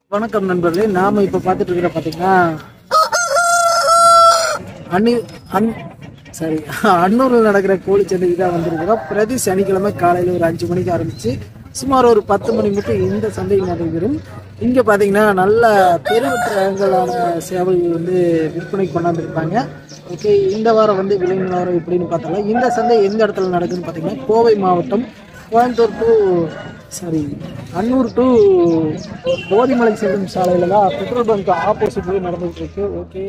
வணக்கம் நண்பர்களே நாம இப்ப பார்த்துட்டு இருக்கிற பாத்தீங்கன்னா அன்னி அன் சரி அன்னூரில் நடக்கிற கோழி சந்தைக்கு தான் வந்திருக்கிறோம் பிரதி சனிக்கிழமை காலையில் ஒரு அஞ்சு மணிக்கு ஆரம்பிச்சு சுமார் ஒரு பத்து மணி மட்டும் இந்த சந்தை நடைபெறும் இங்கே பார்த்தீங்கன்னா நல்ல பெருவற்றங்களான சேவல்கள் வந்து விற்பனைக்கு கொண்டாந்துருப்பாங்க ஓகே இந்த வாரம் வந்து விலை நிலவரம் எப்படின்னு பார்த்தோம்னா இந்த சந்தை எந்த இடத்துல நடக்குதுன்னு பார்த்தீங்கன்னா கோவை மாவட்டம் Coimbatore to sorry Annur to Bodhimalai செல்லும் சாலையில தான் பெட்ரோல் பங்க் ஆப்போசிட்லேயே நடந்துகிட்டு இருக்கு ஓகே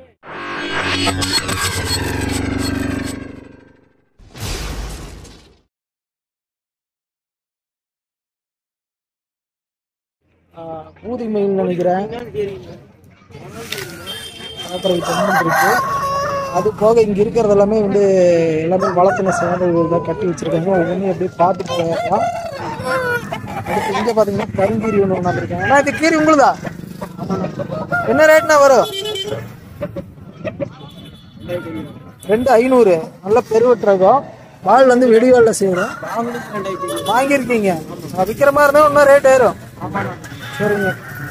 பூதி மயில் நினைக்கிறேன் அப்புறம் ஜம்மன் இருக்கு அது போக இங்க இருக்கிறது எல்லாமே வந்து எல்லாமே வளர்த்துன சேவல்கள் தான் கட்டி வச்சிருக்காங்க ஒவ்வொன்றையும் அப்படியே பார்த்துட்டு போகலாம் அடுத்து இங்க பாத்தீங்கன்னா கருங்கீரி ஒன்று ஒன்றாந்துருக்காங்க அண்ணா இது கீரி உங்களுதா என்ன ரேட்னா வரும் ரெண்டு ஐநூறு நல்ல பெருவட்டு ரகம் பால் வந்து வெடிவால்ல செய்யறோம் வாங்கியிருக்கீங்க நான் விற்கிற மாதிரி இருந்தால் இன்னும் ரேட் ஏறும் சரிங்க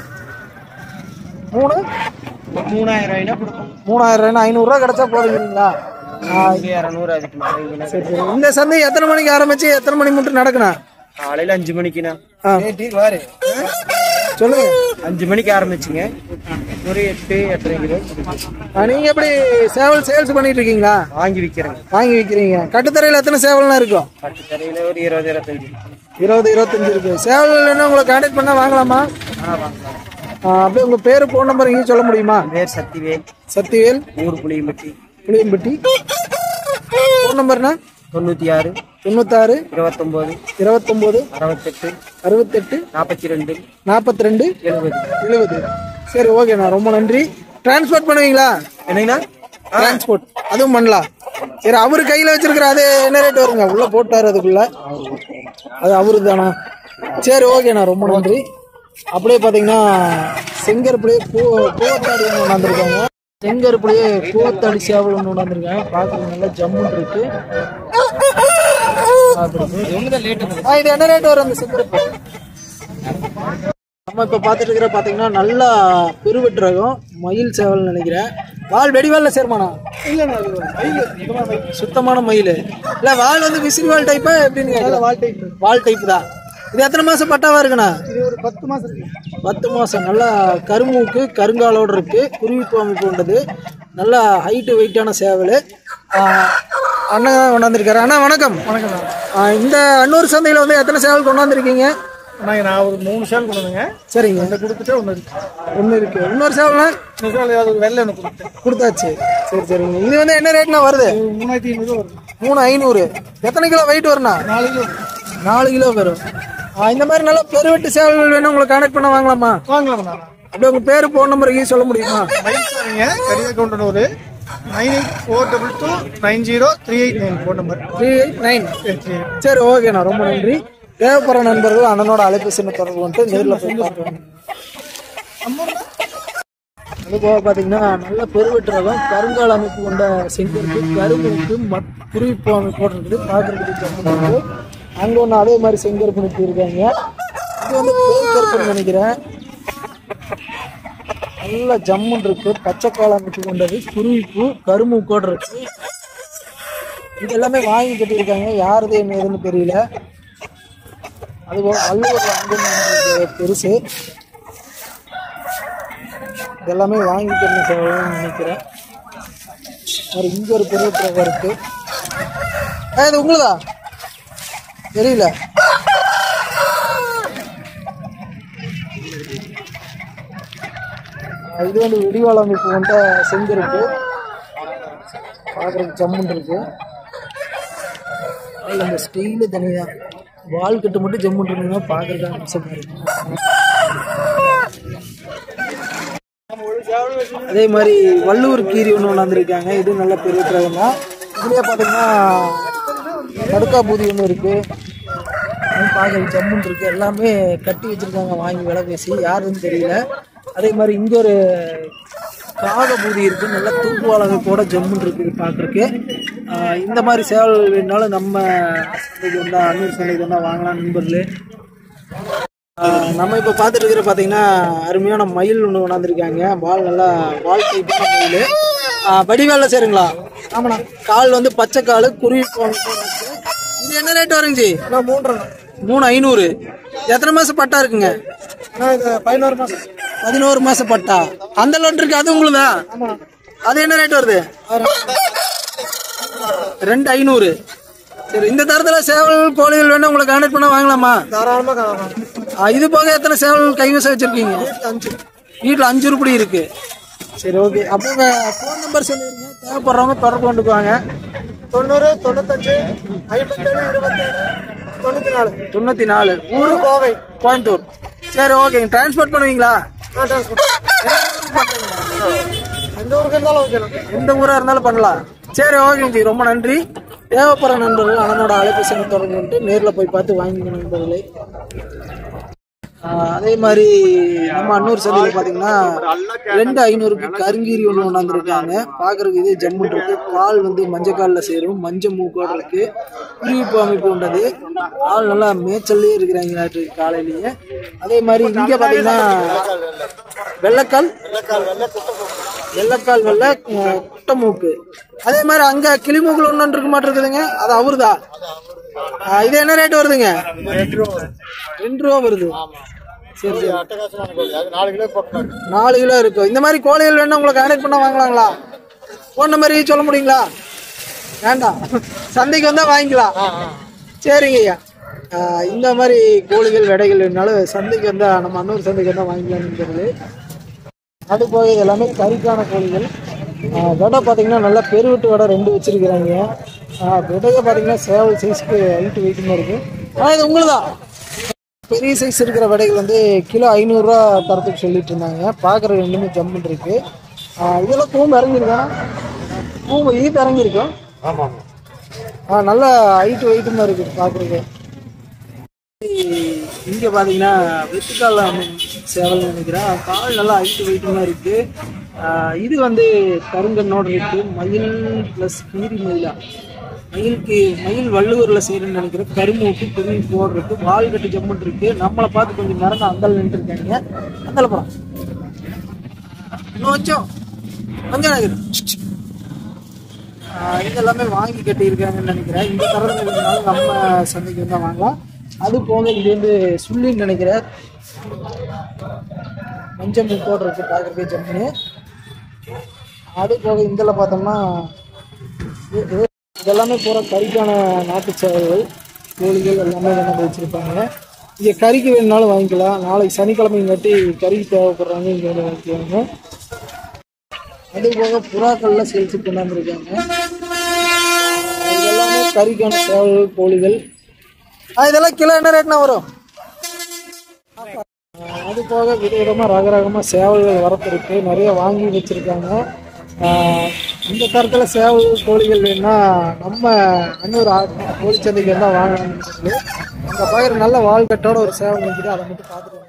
மூணு மூணாயிரம் ரூபாய்னா கொடுப்போம் மூணாயிரம் ஐநூறுரூவா கிடைச்சா போதுங்கிறீங்களா ஆ, இரநூறு அதுக்கு மேலே சரி சரி இந்த சந்தை எத்தனை மணிக்கு ஆரம்பிச்சு எத்தனை மணி மட்டும் நடக்கணும் காலையில அஞ்சு மணிக்குண்ணா ஆ வாரு சொல்லுங்க அஞ்சு மணிக்கு ஆரம்பிச்சுங்க ஒரு எட்டு எட்டரை கிலோ ஆ, நீங்க எப்படி சேவல் சேல்ஸ் பண்ணிட்டு இருக்கீங்களா வாங்கி விற்கிறேங்க வாங்கி விற்கிறீங்க கட்டுத்தரையில் எத்தனை சேவல்லாம் இருக்கும் பத்து தரையில ஒரு இருபது இருபத்தஞ்சு இருபது இருபத்தஞ்சு இருக்கு சேவல் என்ன உங்களை கான்டாக்ட் பண்ணா வாங்கலாமா ஆ வாங்கலாம் ஆ, அப்படியே உங்க பேரு ஃபோன் நம்பர் இங்கே சொல்ல முடியுமா பேர் சக்திவேல் சக்திவேல் ஊர் புளியம்பட்டி புளியம்பட்டி ஃபோன் நம்பர்னா தொண்ணூத்தி ஆறு தொண்ணூத்தாறு இருபத்தொன்பது இருபத்தொம்போது அறுபத்தெட்டு அறுபத்தெட்டு நாற்பத்தி ரெண்டு நாற்பத்தி ரெண்டு எழுபது எழுபது சரி ஓகேண்ணா ரொம்ப நன்றி டிரான்ஸ்போர்ட் பண்ணுவீங்களா என்னங்கண்ணா டிரான்ஸ்போர்ட் அதுவும் பண்ணலாம் சரி அவரு கையில வச்சிருக்கிற அது என்ன ரேட் வருங்க உள்ள போட்டாரு அதுக்குள்ள அது அவரு தானா சரி ஓகேண்ணா ரொம்ப நன்றி அப்படியே பாத்தீங்கன்னா செங்கருப்புலயே பூ பூவத்தாடி ஒன்று கொண்டாந்துருக்காங்க செங்கருப்புலயே பூவத்தாடி சேவல் ஒன்று கொண்டாந்துருக்காங்க பார்க்கறது நல்லா ஜம்முன்னு இருக்கு பார்க்கறதுக்கு. ஆ, இது என்ன ரேட் வரும் அந்த செங்கருப்பு நம்ம இப்ப பார்த்துட்டு இருக்கிற பாத்தீங்கன்னா நல்லா பெருவெட்டு ரகம் மயில் சேவல் நினைக்கிறேன் வால் வெடிவால்ல சேர்மானா சுத்தமான மயில் இல்ல வால் வந்து விசிறி வால் டைப்பா எப்படின்னு வால் டைப் வால் டைப் தான் இது எத்தனை மாசம் பட்டாவா இருக்குண்ணா இது ஒரு பத்து மாசம் இருக்கு பத்து மாசம் நல்லா கருமூக்கு கருங்காலோட இருக்கு குருவிப்பு அமைப்பு கொண்டது நல்லா ஹைட்டு வெயிட்டான சேவல் அண்ணன் கொண்டாந்துருக்காரு அண்ணா வணக்கம் வணக்கம் இந்த அன்னூர் சந்தையில் வந்து எத்தனை சேவல் கொண்டாந்துருக்கீங்க நாங்க நான் ஒரு மூணு சேல் கொடுங்க சரிங்க இந்த கொடுத்துட்டு ஒன்று இருக்கு ஒன்று இருக்கு இன்னொரு சேவல்னா இந்த சேல் ஏதாவது ஒரு வெள்ளை ஒன்று கொடுத்தேன் கொடுத்தாச்சு சரி சரிங்க இது வந்து என்ன ரேட்னா வருது ஒரு மூணாயிரத்தி ஐநூறு வருது மூணு ஐநூறு எத்தனை கிலோ வெயிட் வரும்ண்ணா நாலு கிலோ நாலு கிலோ வரும் ஆ, இந்த மாதிரி நல்லா பெருவெட்டு சேவல்கள் வேணும் உங்களை கான்டாக்ட் பண்ண வாங்கலாமா வாங்கலாம் நான் அப்படியே உங்க பேரு போன் நம்பர் ஈ சொல்ல முடியுமா மயில்சாமிங்க Kariya Goundanur nine eight four double two nine zero three eight nine phone number three eight nine சரி ஓகேண்ணா ரொம்ப நன்றி தேவைப்படுற நண்பர்கள் அண்ணனோட அழைப்பு சின்ன தொடர்பு வந்துட்டு நேரில் போய் பார்க்கணும் அது போக பார்த்தீங்கன்னா நல்ல பெருவெட்டு ரகம் கருங்கால அமைப்பு கொண்ட செங்கருக்கு கரும்புக்கு மட் குறிப்பு அமைப்பு போட்டிருக்குது பார்க்கறதுக்கு ஜம்முன்னு இருக்கு அங்கே ஒன்று அதே மாதிரி செங்கருப்பு நிறுத்தி இருக்காங்க இது வந்து பேய்கருப்புன்னு நினைக்கிறேன் நல்ல ஜம்முன்னு இருக்கு பச்சைக்கால அமைப்பு கொண்டது குருவிப்பு கரும்புக்கோடு இருக்கு இது எல்லாமே வாங்கி கட்டியிருக்காங்க யாருது என்ன ஏதுன்னு தெரியல அதுபோல் வள்ளுவர் அங்கு பெருசு இது எல்லாமே வாங்கி கட்டின சேவைன்னு நினைக்கிறேன் ஒரு இங்க ஒரு பெரிய ட்ரக் இருக்கு ஏ இது உங்களுதா தெரியல இது வந்து வெடிவாள அமைப்பு கொண்ட செஞ்சிருக்கு பார்க்குறதுக்கு ஜம்முன்னு இருக்கு அதில் அந்த ஸ்டீலு தனியாக வால் கட்டு மட்டும் ஜம்முன்னு இருந்தீங்கன்னா பார்க்குறதுக்கு அம்சமாக இருக்கும் அதே மாதிரி வள்ளுவர் கீரி ஒன்று கொண்டாந்துருக்காங்க இது நல்ல பெரிய கிரகம் தான் இதுலேயே பார்த்தீங்கன்னா கடுக்கா பூதி ஒன்று இருக்குது பார்க்க ஜம்முன்னு இருக்குது எல்லாமே கட்டி வச்சுருக்காங்க வாங்கி விலை பேசி யாருன்னு தெரியல அதே மாதிரி இங்கே ஒரு காகபூதி இருக்குது நல்ல தூக்குவாள் அமைப்போட ஜம்முன்னு இருக்குது பார்க்குறக்கு இந்த மாதிரி சேவல் வேணுனாலும் நம்ம சந்தைக்கு வந்தால் அன்னூர் சந்தைக்கு வந்தால் வாங்கலாம் நண்பர்களே ஆஹ் நம்ம இப்போ பார்த்துட்டு இருக்கிற பார்த்தீங்கன்னா அருமையான மயில் ஒன்று கொண்டாந்துருக்காங்க பால் நல்லா பால் டைப்பான மயில் வடிவேல சரிங்களா ஆமாண்ணா கால் வந்து பச்சை கால் குருவி போன இது என்ன ரேட் வருங்க ஜி நான் மூன்றரை மூணு ஐநூறு எத்தனை மாசம் பட்டா இருக்குங்க நான் இது பதினோரு மாசம் பதினோரு மாசம் பட்டா அந்த லோன் இருக்கு அது உங்களுதா அது என்ன ரேட் வருது ரெண்டு ஐநூறு சரி இந்த தரத்துல சேவல் கோழிகள் வேணும் உங்களுக்கு கான்டாக்ட் பண்ண வாங்கலாமா தாராளமாக காணலாம் ஆ, இது போக எத்தனை சேவல் கைவசம் வச்சிருக்கீங்க அஞ்சு வீட்டில் அஞ்சு உருப்படி இருக்கு சரி ஓகே அப்போ உங்க ஃபோன் நம்பர் சொல்லிடுங்க தேவைப்படுறவங்க தொடர்பு கொண்டுக்குவாங்க தொண்ணூறு தொண்ணூத்தஞ்சு ஐம்பத்தேழு இருபத்தேழு தொண்ணூற்றி நாலு தொண்ணூத்தி நாலு ஊரு கோவை கோயம்புத்தூர் சரி ஓகேங்க டிரான்ஸ்போர்ட் பண்ணுவீங்களா ஆ டிரான்ஸ்போர்ட் எந்த ஊருக்கு இருந்தாலும் ஓகேண்ணா எந்த ஊரா இருந்தாலும் பண்ணலாம் சரி ஓகேங்க ஜி ரொம்ப நன்றி தேவைப்படுற நண்பர்கள் அண்ணனோட அழைப்பு சென்று தொடர்பு கொண்டு நேரில் போய் பார்த்து வாங்கிக்கணும் நண்பர்களே ஆஹ் அதே மாதிரி நம்ம அன்னூர் சந்தையில் பார்த்தீங்கன்னா ரெண்டு ஐநூறுக்கு கருங்கீரி ஒன்று கொண்டாந்துருக்காங்க பார்க்கறதுக்கு இது ஜம்முன் இருக்கு கால் வந்து மஞ்சள் காலில் சேரும் மஞ்சள் மூக்கோட இருக்கு குருவிப்பு அமைப்பு கொண்டது ஆள் நல்லா மேய்ச்சல்லே இருக்கிறாங்க காலையிலேயே அதே மாதிரி இங்கே பார்த்தீங்கன்னா வெள்ளைக்கால் வெள்ளைக்கால் வெள்ளை அஹ், குட்டை மூக்கு அதே மாதிரி அங்க கிளிமூக்குல ஒன்று இருக்க மாட்டிருக்குதுங்க அது அவருதா ஆஹ், இது என்ன ரேட் வருதுங்க ரெண்டு ரூபா வருது சரி சரி நாலு கிலோ போட்டேன் நாலு கிலோ இருக்கும் இந்த மாதிரி கோழிகள் வேணா உங்களுக்கு கான்டாக்ட் பண்ண வாங்கலாங்களா ஃபோன் நம்பர் சொல்ல முடியுங்களா வேண்டாம் சந்தைக்கு வந்தா வாங்கிக்கலாம் சரிங்க ஐயா ஆஹ் இந்த மாதிரி கோழிகள் விடைகள் வேணாலும் சந்தைக்கு வந்தா நம்ம அன்னூர் சந்தைக்கு வந்தா வாங்கிக்கலாம்னு அது போக இது எல்லாமே கறிக்கான கோழிகள் ஆஹ் விடை பார்த்தீங்கன்னா நல்லா பெருவிட்டு விடை ரெண்டு வச்சிருக்கிறாங்க ஆஹ் விடையை பார்த்தீங்கன்னா சேவல் சைஸ்க்கு ஹைட்டு வெயிட்டுமா இருக்கு ஆனால் இது உங்களுதான் பெரிய சைஸ் இருக்கிற விடைகள் வந்து கிலோ ஐநூறுரூவா தரத்துக்கு சொல்லிட்டு இருந்தாங்க பார்க்குற ரெண்டுமே ஜம்முன் இருக்கு ஆஹ் இதெல்லாம் பூம்பு இறங்கியிருக்கா பூம்பு ஈத்து இறங்கியிருக்கும் ஆமாம் ஆ நல்ல ஹைட்டு வெயிட்டுமா இருக்கு பார்க்குறதுக்கு இங்கே பார்த்தீங்கன்னா வெட்டுக்கால சேவல் நினைக்கிறேன் கால் நல்லா ஹைட்டு வெயிட்டுமா இருக்கு ஆஹ் இது வந்து கருங்கண்ணோட இருக்கு மயில் ப்ளஸ் கீரி மயிலா மயிலுக்கு மயில் வள்ளுவரில் செய்யணும்னு நினைக்கிறேன் கருமூக்கு குருவி போடு இருக்கு வால் கட்டு ஜம்முன் இருக்கு நம்மளை பார்த்து கொஞ்சம் மிரண்டு அந்தல் நின்று இருக்காங்க அந்தல போலாம் இன்னும் கொஞ்சம் கொஞ்சம் நகர் ஆஹ் இது எல்லாமே வாங்கி கட்டியிருக்காங்கன்னு நினைக்கிறேன் இந்த தரத்தில் இருந்தாலும் நம்ம சந்தைக்கு வந்தால் வாங்கலாம் அது போக இது வந்து சுள்ளின்னு நினைக்கிறேன் மஞ்சள் மூக்கோடு இருக்கு பார்க்குறதுக்கு ஜம்முன்னு அது போக இதில் பார்த்தோம்னா இது- இது- இதெல்லாமே பூரா கறிக்கான நாட்டு சேவைகள் கோழிகள் எல்லாமே கொண்டு வச்சுருப்பாங்க இங்கே கறிக்கு வேணுனாலும் வாங்கிக்கலாம் நாளைக்கு சனிக்கிழமைங்காட்டி கறிக்கு தேவைப்படுறாங்க இங்கே வந்து வாங்கிக்குவாங்க அது போக புறாக்கள்லாம் சேல்ஸு கொண்டாந்துருக்காங்க இதெல்லாமே கறிக்கான சேவல்கள் கோழிகள் ஆ இதெல்லாம் கிலோ என்ன ரேட்னா வரும் ஆ, அது போக விதவிதமாக ரகரகமாக சேவல்கள் வரப்பு இருக்கு நிறைய வாங்கி வச்சுருக்காங்க இந்த தரத்தில் சேவல் கோழிகள் வேணும்னா நம்ம அன்னூர் கோழி சந்தைக்கு வந்தால் வாங்கலாம்னு சொல்லி அங்கே பார்க்குற நல்ல வால்கட்டோட ஒரு சேவல் நிற்கிது அதை மட்டும் பார்த்துட்டு